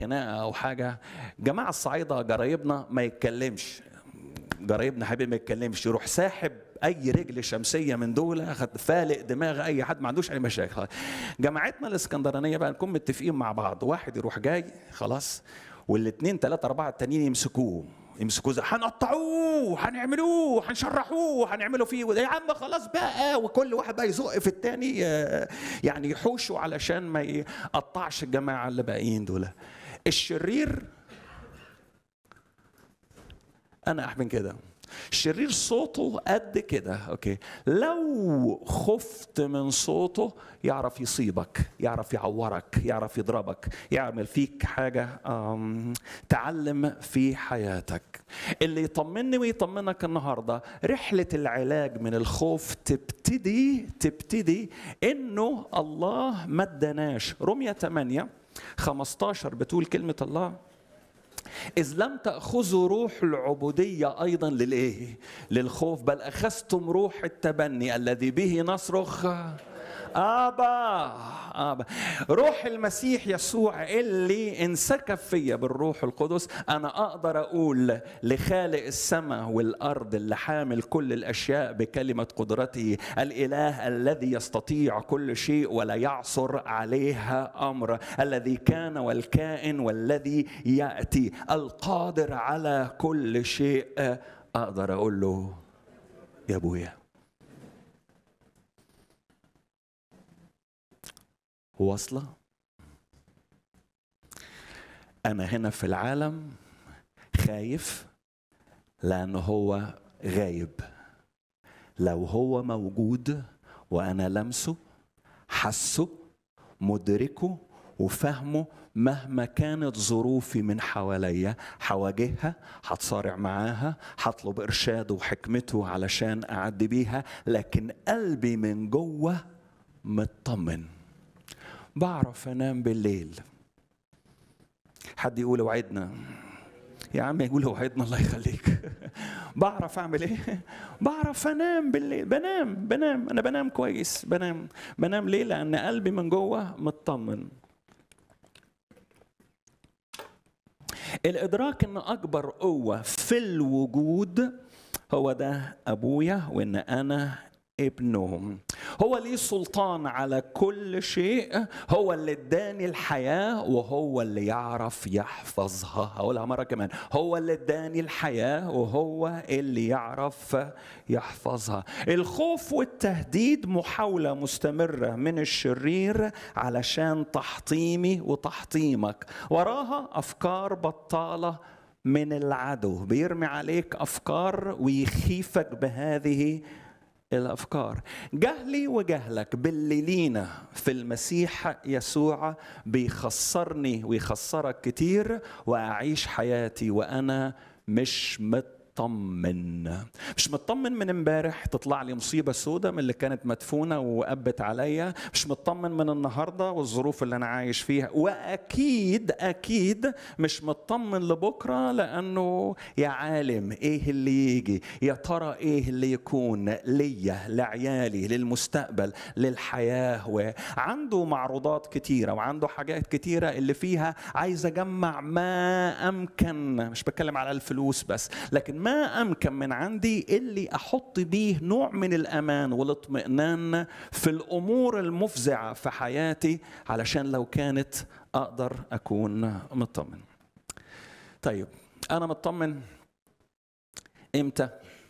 خناقه او حاجه جماعه الصعايده جرايبنا ما يتكلمش جرايبنا حبيبي ما يتكلمش يروح ساحب اي رجل شمسيه من دول اخد فالق دماغ اي حد ما عندوش اي مشاكل جماعتنا الاسكندرانيه بقى نكون متفقين مع بعض واحد يروح جاي خلاص والاثنين ثلاثه اربعه التانيين يمسكوه يمسكوه زي هنقطعوه هنعملوه هنشرحوه هنعملوا فيه وده يا عم خلاص بقى وكل واحد بقى يزق في التاني يعني يحوشوا علشان ما يقطعش الجماعه اللي باقيين دول الشرير انا احمل كده الشرير صوته قد كده اوكي لو خفت من صوته يعرف يصيبك يعرف يعورك يعرف يضربك يعمل فيك حاجة تعلم في حياتك اللي يطمني ويطمنك النهاردة رحلة العلاج من الخوف تبتدي تبتدي انه الله ما اداناش رمية 8 15 بتقول كلمة الله إذ لم تأخذوا روح العبودية أيضا للإيه؟ للخوف بل أخذتم روح التبني الذي به نصرخ آبا آبا روح المسيح يسوع اللي انسكب فيا بالروح القدس أنا أقدر أقول لخالق السماء والأرض اللي حامل كل الأشياء بكلمة قدرته الإله الذي يستطيع كل شيء ولا يعصر عليها أمر الذي كان والكائن والذي يأتي القادر على كل شيء أقدر أقول له يا أبويا واصلة أنا هنا في العالم خايف لأن هو غايب لو هو موجود وأنا لمسه حسه مدركه وفهمه مهما كانت ظروفي من حواليا هواجهها هتصارع معاها هطلب ارشاده وحكمته علشان اعدي بيها لكن قلبي من جوه مطمن بعرف انام بالليل حد يقول اوعدنا يا عم يقول اوعدنا الله يخليك بعرف اعمل ايه بعرف انام بالليل بنام بنام انا بنام كويس بنام بنام ليه لان قلبي من جوه مطمن الادراك ان اكبر قوه في الوجود هو ده ابويا وان انا ابنهم هو ليه سلطان على كل شيء هو اللي اداني الحياة وهو اللي يعرف يحفظها هقولها مرة كمان هو اللي اداني الحياة وهو اللي يعرف يحفظها الخوف والتهديد محاولة مستمرة من الشرير علشان تحطيمي وتحطيمك وراها أفكار بطالة من العدو بيرمي عليك أفكار ويخيفك بهذه الافكار جهلي وجهلك باللي لينا في المسيح يسوع بيخسرني ويخسرك كتير واعيش حياتي وانا مش مت مطمن مش مطمن من امبارح تطلع لي مصيبة سودة من اللي كانت مدفونة وقبت عليا مش مطمن من النهاردة والظروف اللي أنا عايش فيها وأكيد أكيد مش مطمن لبكرة لأنه يا عالم إيه اللي يجي يا ترى إيه اللي يكون ليا لعيالي للمستقبل للحياة وعنده معروضات كتيرة وعنده حاجات كتيرة اللي فيها عايز أجمع ما أمكن مش بتكلم على الفلوس بس لكن ما امكن من عندي اللي احط بيه نوع من الامان والاطمئنان في الامور المفزعه في حياتي علشان لو كانت اقدر اكون مطمن. طيب انا مطمن امتى؟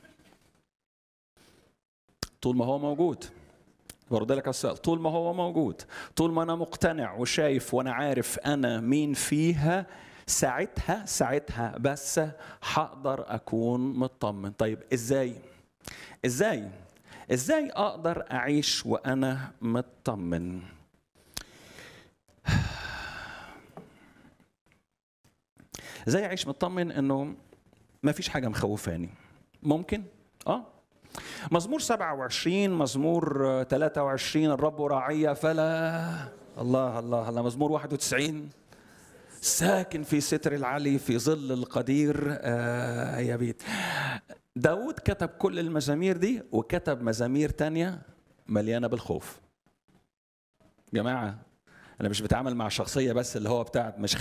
طول ما هو موجود. برد لك السؤال طول ما هو موجود طول ما انا مقتنع وشايف وانا عارف انا مين فيها ساعتها ساعتها بس هقدر اكون مطمن طيب ازاي ازاي ازاي اقدر اعيش وانا مطمن ازاي اعيش مطمن انه ما فيش حاجه مخوفاني ممكن اه مزمور 27 مزمور 23 الرب راعية فلا الله الله الله مزمور 91 ساكن في ستر العلي في ظل القدير آه يا بيت داود كتب كل المزامير دي وكتب مزامير تانية مليانة بالخوف جماعة أنا مش بتعامل مع شخصية بس اللي هو بتاعت مش